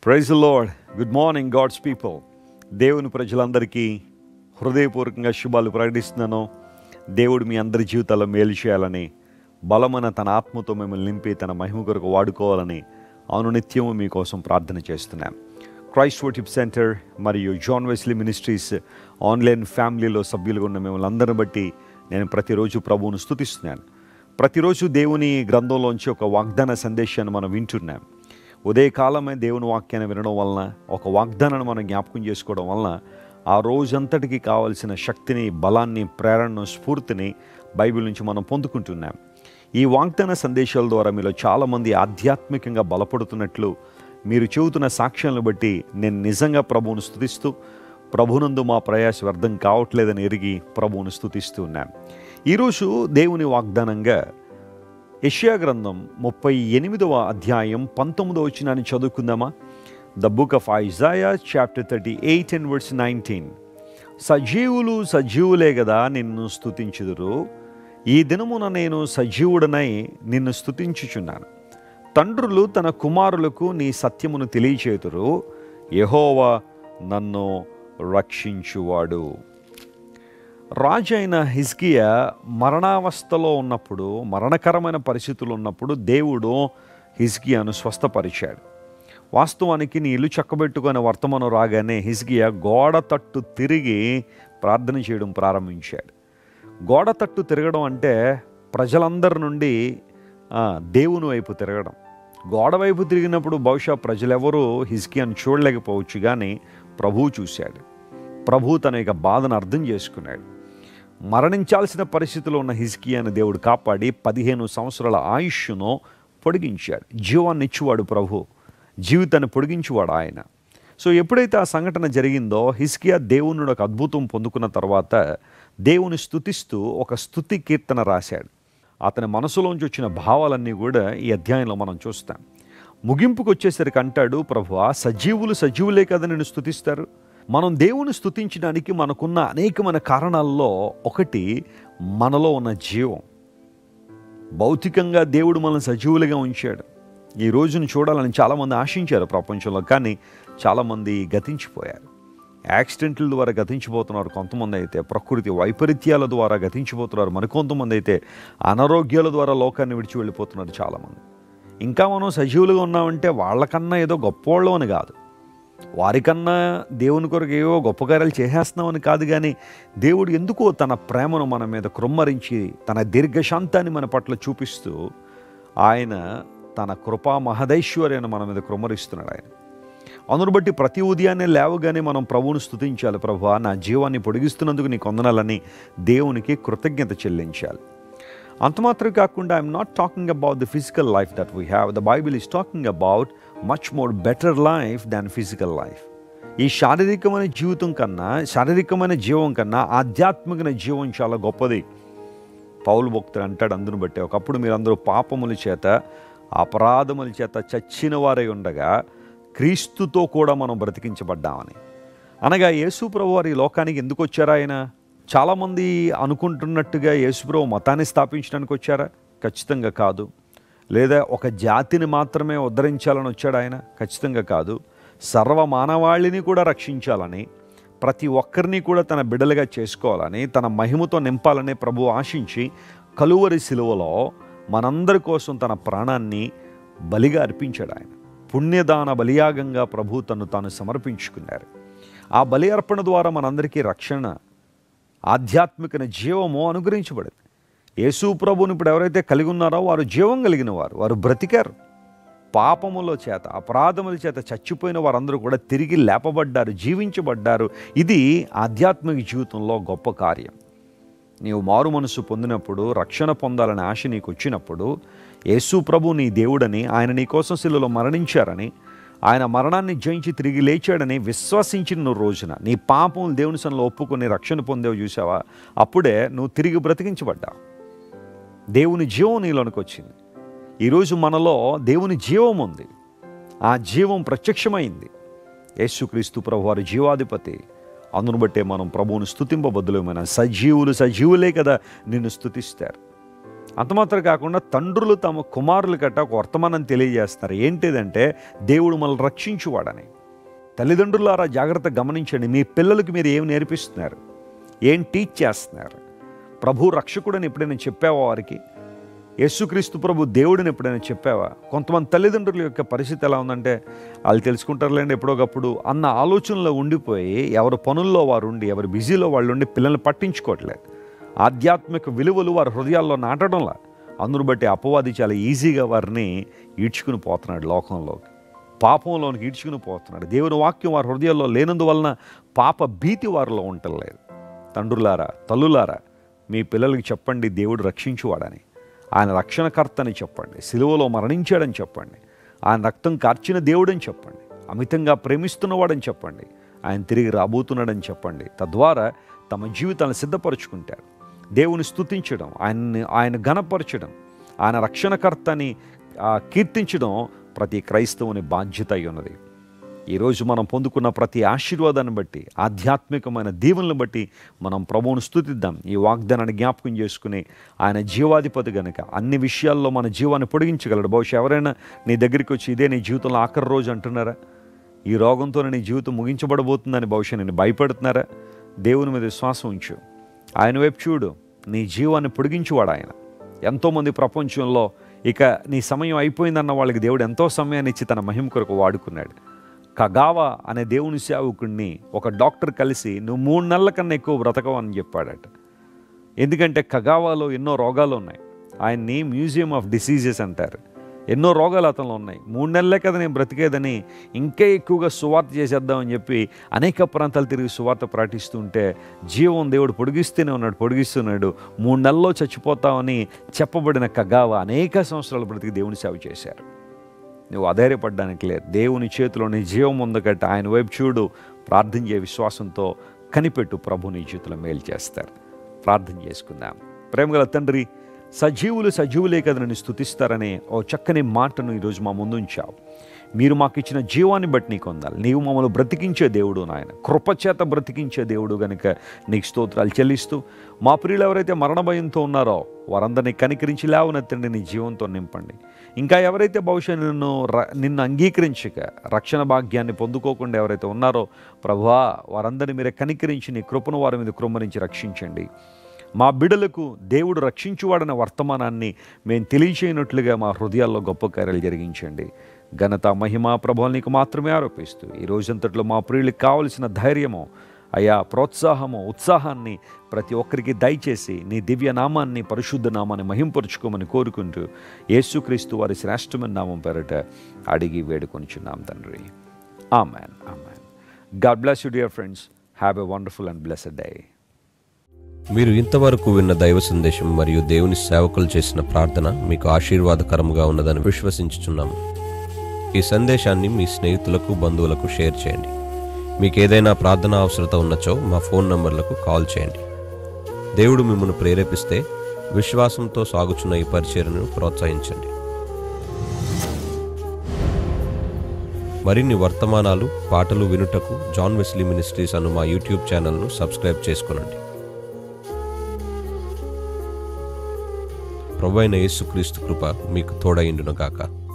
praise Lord good morning God's people దేవుని ప్రజలందరికీ హృదయపూర్వకంగా శుభాలు ప్రకటిస్తున్నాను దేవుడు మీ అందరి జీవితాల్లో మేలు చేయాలని బలమైన తన ఆత్మతో మిమ్మల్ని నింపి తన మహిమ కొరకు వాడుకోవాలని అనునిత్యము మీకోసం ప్రార్థన చేస్తున్నాం క్రైస్ట్ వర్షిప్ సెంటర్ మరియు జాన్ వెస్లీ మినిస్ట్రీస్ ఆన్లైన్ ఫ్యామిలీలో సభ్యులుగా ఉన్న మిమ్మల్ని అందరిని బట్టి నేను ప్రతిరోజు ప్రభువును స్తుతిస్తున్నాను ప్రతిరోజు దేవుని గ్రంథంలోంచి ఒక వాగ్దాన సందేశాన్ని మనం వింటున్నాం ఉదయకాలమే దేవుని వాక్యాన్ని వినడం వలన ఒక వాగ్దానాన్ని మనం జ్ఞాపకం చేసుకోవడం వలన ఆ రోజంతటికి కావలసిన శక్తిని బలాన్ని ప్రేరణను స్ఫూర్తిని బైబిల్ నుంచి మనం పొందుకుంటున్నాం ఈ వాగ్దాన సందేశాల ద్వారా మీలో చాలామంది ఆధ్యాత్మికంగా బలపడుతున్నట్లు మీరు చెబుతున్న సాక్ష్యాలను బట్టి నేను నిజంగా ప్రభువును స్తుతిస్తూ ప్రభునందు మా ప్రయాస వ్యర్థం కావట్లేదని ఎరిగి ప్రభువును స్తుతిస్తూ ఉన్నాను ఈరోజు దేవుని వాగ్దానంగా యెషయా గ్రంథం ముప్పై ఎనిమిదవ అధ్యాయం పంతొమ్మిదవ వచనాన్ని చదువుకుందామా the book of Isaiah chapter thirty eight and words nineteen సజీవులు సజీవులే కదా నిన్ను స్తుతించుదురు ఈ దినమున నేను సజీవుడనై నిన్ను స్తుతించుచున్నాను తండ్రులు తన కుమారులకు నీ సత్యమును తెలియచేతురు యెహోవా నన్ను రక్షించువాడు రాజు అయిన హిజ్కియా మరణావస్థలో ఉన్నప్పుడు మరణకరమైన పరిస్థితులు ఉన్నప్పుడు దేవుడు హిజ్కియాను స్వస్థపరిచాడు వాస్తవానికి నీ ఇల్లు చక్కబెట్టుకునే వర్తమానం రాగానే హిజ్కియా గోడ తట్టు తిరిగి ప్రార్థన చేయడం ప్రారంభించాడు గోడ తట్టు తిరగడం అంటే ప్రజలందరి నుండి ఆ, దేవుని వైపు తిరగడం గోడ వైపు తిరిగినప్పుడు బహుశా ప్రజలెవరూ హిజ్కియాను చూడలేకపోవచ్చు కానీ ప్రభువు చూశాడు ప్రభు తన యొక్క బాధను అర్థం చేసుకున్నాడు మరణించాల్సిన పరిస్థితిలో ఉన్న హిజ్కియాను దేవుడు కాపాడి పదిహేను సంవత్సరాల ఆయుష్ను పొడిగించాడు జీవాన్ని ఇచ్చేవాడు ప్రభు జీవితాన్ని పొడిగించేవాడు ఆయన సో ఎప్పుడైతే ఆ సంఘటన జరిగిందో హిస్కియా దేవుని ఒక అద్భుతం పొందుకున్న తర్వాత దేవుని స్తుతిస్తూ ఒక స్తుతి కీర్తన రాశాడు అతని మనసులోంచి వచ్చిన భావాలన్నీ కూడా ఈ అధ్యాయంలో మనం చూస్తాం ముగింపుకు వచ్చేసరికి అంటాడు ప్రభువా సజీవులు సజీవులే కదా నేను స్తుతిస్తారు మనం దేవుని స్తుతించడానికి మనకున్న అనేకమైన కారణాల్లో ఒకటి మనలో ఉన్న జీవం భౌతికంగా దేవుడు మనల్ని సజీవులుగా ఉంచాడు ఈ రోజును చూడాలని చాలామంది ఆశించారు ప్రపంచంలో కానీ చాలామంది గతించిపోయారు యాక్సిడెంట్ల ద్వారా గతించిపోతున్నారు కొంతమంది అయితే ప్రకృతి వైపరీత్యాల ద్వారా గతించిపోతున్నారు మరికొంతమంది అయితే అనారోగ్యాల ద్వారా లోకాన్ని విడిచి వెళ్ళిపోతున్నారు చాలామంది ఇంకా మనం సజీవులుగా ఉన్నామంటే వాళ్ళకన్నా ఏదో గొప్పవాళ్ళం అని కాదు వారికన్నా దేవుని కొరకు ఏవో గొప్ప కార్యాలు చేసేస్తున్నామని కాదు కానీ దేవుడు ఎందుకో తన ప్రేమను మన మీద కృమ్మరించి తన దీర్ఘశాంతాన్ని మన పట్ల చూపిస్తూ ఆయన తన కృపా మహదైశ్వర్యాన్ని మన మీద కృమ్మరిస్తున్నాడు ఆయన అందును బట్టి ప్రతి ఉదయాన్నే లేవగానే మనం ప్రభువును స్తుతించాలి ప్రభు నా జీవాన్ని పొడిగిస్తున్నందుకు నీ కొందనాలని దేవునికి కృతజ్ఞత చెల్లించాలి అంత మాత్రం కాకుండా I'm not talking about the physical life that we have the Bible is talking about much more better life than physical life ఈ శారీరకమైన జీవితం కన్నా శారీరకమైన జీవం కన్నా ఆధ్యాత్మికమైన జీవం చాలా గొప్పది పౌలు భక్తుడు అంటాడు అందును బట్టి ఒకప్పుడు మీరందరూ పాపముల చేత అపరాధముల చేత చచ్చిన వారై ఉండగా క్రీస్తుతో కూడా మనం బ్రతికించబడ్డామని అనగా యేసుప్రభు వారి లోకానికి ఎందుకు వచ్చారా ఆయన చాలామంది అనుకుంటున్నట్టుగా యేసుప్రభు మతాన్ని స్థాపించడానికి వచ్చారా ఖచ్చితంగా కాదు లేదా ఒక జాతిని మాత్రమే ఉద్ధరించాలని వచ్చాడు ఆయన ఖచ్చితంగా కాదు సర్వ మానవాళిని కూడా రక్షించాలని ప్రతి ఒక్కరిని కూడా తన బిడ్డలుగా చేసుకోవాలని తన మహిమతో నింపాలని ప్రభు ఆశించి కలువరి శిలువలో మనందరి కోసం తన ప్రాణాన్ని బలిగా అర్పించాడు ఆయన పుణ్యదాన బలియాగంగా ప్రభు తను తాను సమర్పించుకున్నారు ఆ బలి అర్పణ ద్వారా మనందరికీ రక్షణ ఆధ్యాత్మిక జీవము అనుగ్రహించబడింది యేసు ప్రభుని ఇప్పుడు ఎవరైతే కలిగి ఉన్నారో వారు జీవం కలిగిన వారు వారు బ్రతికారు పాపముల చేత అపరాధముల చేత చచ్చిపోయిన వారందరూ కూడా తిరిగి లేపబడ్డారు జీవించబడ్డారు ఇది ఆధ్యాత్మిక జీవితంలో గొప్ప కార్యం నీవు మారు మనసు పొందినప్పుడు రక్షణ పొందాలనే ఆశ నీకు వచ్చినప్పుడు యేసు ప్రభు నీ దేవుడని ఆయన నీ కోసం శిలువలో మరణించారని ఆయన మరణాన్ని జయించి తిరిగి లేచాడని విశ్వసించిన నువ్వు రోజున నీ పాపం దేవుని సన్నిలో ఒప్పుకొని రక్షణ పొందేవు చూసావా అప్పుడే నువ్వు తిరిగి బ్రతికించబడ్డావు దేవుని జీవం నీలోనికి వచ్చింది ఈరోజు మనలో దేవుని జీవం ఉంది ఆ జీవం ప్రత్యక్షమైంది యేసుక్రీస్తు ప్రభు వారి జీవాధిపతి అందును బట్టే మనం ప్రభువును స్తుతింపబద్దులమైన సజీవులు సజీవులే కదా నిన్ను స్తుతిస్తారు అంతమాత్రం కాకుండా తండ్రులు తమ కుమారులు గట్ట ఒక వర్తమానం తెలియజేస్తారు ఏంటిదంటే దేవుడు మనల్ని రక్షించువాడని తల్లిదండ్రులారా జాగ్రత్త గమనించండి మీ పిల్లలకి మీరు ఏం నేర్పిస్తున్నారు ఏం టీచ్ చేస్తున్నారు ప్రభు రక్షకుడని ఎప్పుడైనా చెప్పావా వారికి యేసుక్రీస్తు ప్రభు దేవుడిని ఎప్పుడైనా చెప్పావా కొంతమంది తల్లిదండ్రుల యొక్క పరిస్థితి ఎలా ఉందంటే వాళ్ళు తెలుసుకుంటారులేండి ఎప్పుడోకప్పుడు అన్న ఆలోచనలో ఉండిపోయి ఎవరి పనుల్లో వారు ఉండి ఎవరి బిజీలో వాళ్ళు ఉండి పిల్లల్ని పట్టించుకోవట్లేదు ఆధ్యాత్మిక విలువలు వారి హృదయాల్లో నాటడంలా అందును బట్టి అపవాది చాలా ఈజీగా వారిని ఈడ్చుకుని పోతున్నాడు లోకంలోకి పాపంలోనికి ఈడ్చుకుని పోతున్నాడు దేవుని వాక్యం వారి హృదయాల్లో లేనందువలన పాప భీతి వారిలో ఉండలేదు తండ్రులారా తల్లులారా మీ పిల్లలకి చెప్పండి దేవుడు రక్షించువాడని ఆయన రక్షణకర్తని చెప్పండి సిలువలో మరణించాడని చెప్పండి ఆయన రక్తం కార్చిన దేవుడని చెప్పండి అమితంగా ప్రేమిస్తున్నవాడని చెప్పండి ఆయన తిరిగి రాబోతున్నాడని చెప్పండి తద్వారా తమ జీవితాలను సిద్ధపరచుకుంటారు దేవుని స్తుతించడం ఆయన్ని ఆయన ఘనపరచడం ఆయన రక్షణకర్తని ఆ, కీర్తించడం ప్రతి క్రైస్తవుని బాధ్యత అయి ఉన్నది ఈరోజు మనం పొందుకున్న ప్రతి ఆశీర్వాదాన్ని బట్టి ఆధ్యాత్మికమైన దీవెనలను బట్టి మనం ప్రభువును స్తుతిద్దాం ఈ వాగ్దానాన్ని జ్ఞాపకం చేసుకుని ఆయన జీవాధిపతి గనుక అన్ని విషయాల్లో మన జీవాన్ని పొడిగించగలడు బహుశా ఎవరైనా నీ దగ్గరికి వచ్చి ఇదే నీ జీవితంలో ఆఖరి రోజు అంటున్నారా ఈ రోగంతోనే నీ జీవితం ముగించబడబోతుందని బహుశా నేను భయపెడుతున్నారా దేవుని మీద విశ్వాసం ఉంచు ఆయన వైపు చూడు నీ జీవాన్ని పొడిగించువాడు ఆయన ఎంతోమంది ప్రపంచంలో ఇక నీ సమయం అయిపోయిందన్న వాళ్ళకి దేవుడు ఎంతో సమయాన్ని ఇచ్చి తన మహిమ కొరకు వాడుకున్నాడు కగావా అనే దేవుని సేవకుడిని ఒక డాక్టర్ కలిసి నువ్వు మూడు నెలల కన్నా ఎక్కువ బ్రతకవు అని చెప్పాడట ఎందుకంటే కగావాలో ఎన్నో రోగాలు ఉన్నాయి ఆయన్ని మ్యూజియం ఆఫ్ డిసీజెస్ అంటారు ఎన్నో రోగాలు అతనిలో ఉన్నాయి మూడు నెలలే కదా నేను బ్రతికేదని ఇంకా ఎక్కువగా సువార్త చేసేద్దామని చెప్పి అనేక ప్రాంతాలు తిరిగి సువార్త ప్రకటిస్తుంటే జీవం దేవుడు పొడిగిస్తూనే ఉన్నాడు పొడిగిస్తున్నాడు మూడు నెలల్లో చచ్చిపోతామని చెప్పబడిన కగావ అనేక సంవత్సరాలు బ్రతికి దేవుని సేవ చేశారు నువ్వు అధైర్యపడడానికి లేదు దేవుని చేతిలో నీ జీవం ఉందగట్ట ఆయన వైపు చూడు ప్రార్థన చేయ విశ్వాసంతో కనిపెట్టు ప్రభు నీ చేతిలో మేలు చేస్తారు ప్రార్థన చేసుకుందాం ప్రేమగల తండ్రి సజీవులు సజీవులే కదా నన్ను స్థుతిస్తారనే ఓ చక్కని మాటను ఈరోజు మా ముందు ఉంచావు మీరు మాకు ఇచ్చిన జీవాన్ని బట్టి నీకు ఉందాలి నీవు మమ్మల్ని బ్రతికించే దేవుడు నాయన కృపచేత బ్రతికించే దేవుడు గనుక నీకు స్తోత్రాలు చెల్లిస్తూ మా ప్రియులు ఎవరైతే మరణ భయంతో ఉన్నారో వారందరినీ కనికరించి లేవనెత్తండి నీ జీవంతో నింపండి ఇంకా ఎవరైతే బహుశా నిన్ను ర- నిన్ను అంగీకరించక రక్షణ భాగ్యాన్ని పొందుకోకుండా ఎవరైతే ఉన్నారో ప్రభువా వారందరినీ మీరే కనికరించి నీ కృపను వారి మీద కృమ్మరించి రక్షించండి మా బిడలకు దేవుడు రక్షించువాడన్న వర్తమానాన్ని మేము తెలియచేయనట్లుగా మా హృదయాల్లో గొప్ప కార్యాలు జరిగించండి ఘనత మహిమ ప్రభావం నీకు మాత్రమే ఆరోపిస్తూ ఈ రోజంతట్లో మా ప్రియులకు కావలసిన ధైర్యము అయా ప్రోత్సాహము ఉత్సాహాన్ని ప్రతి ఒక్కరికి దయచేసి నీ దివ్య నామాన్ని పరిశుద్ధ నామాన్ని మహింపరుచుకోమని కోరుకుంటూ యేసుక్రీస్తు వారి శ్రేష్టమైన నామం పేరట అడిగి వేడుకొనిచున్నాం తండ్రి amen amen God bless you dear friends have a wonderful and blessed day మీరు ఇంతవరకు విన్న దైవ సందేశం మరియు దేవుని సేవకులు చేసిన ప్రార్థన మీకు ఆశీర్వాదకరంగా ఉన్నదని విశ్వసించుచున్నాము ఈ సందేశాన్ని మీ స్నేహితులకు బంధువులకు షేర్ చేయండి మీకు ఏదైనా ప్రార్థన అవసరత ఉన్నచో మా ఫోన్ నంబర్లకు కాల్ చేయండి దేవుడు మిమ్మల్ని ప్రేరేపిస్తే విశ్వాసంతో సాగుచున్న ఈ పరిచర్ను ప్రోత్సహించండి మరిన్ని వర్తమానాలు పాటలు వినుటకు జాన్ వెస్లీ మినిస్ట్రీస్ అను మా యూట్యూబ్ ఛానల్ను సబ్స్క్రైబ్ చేసుకునండి ప్రభు అయిన యేసుక్రీస్తు కృప మీకు తోడైండును గాక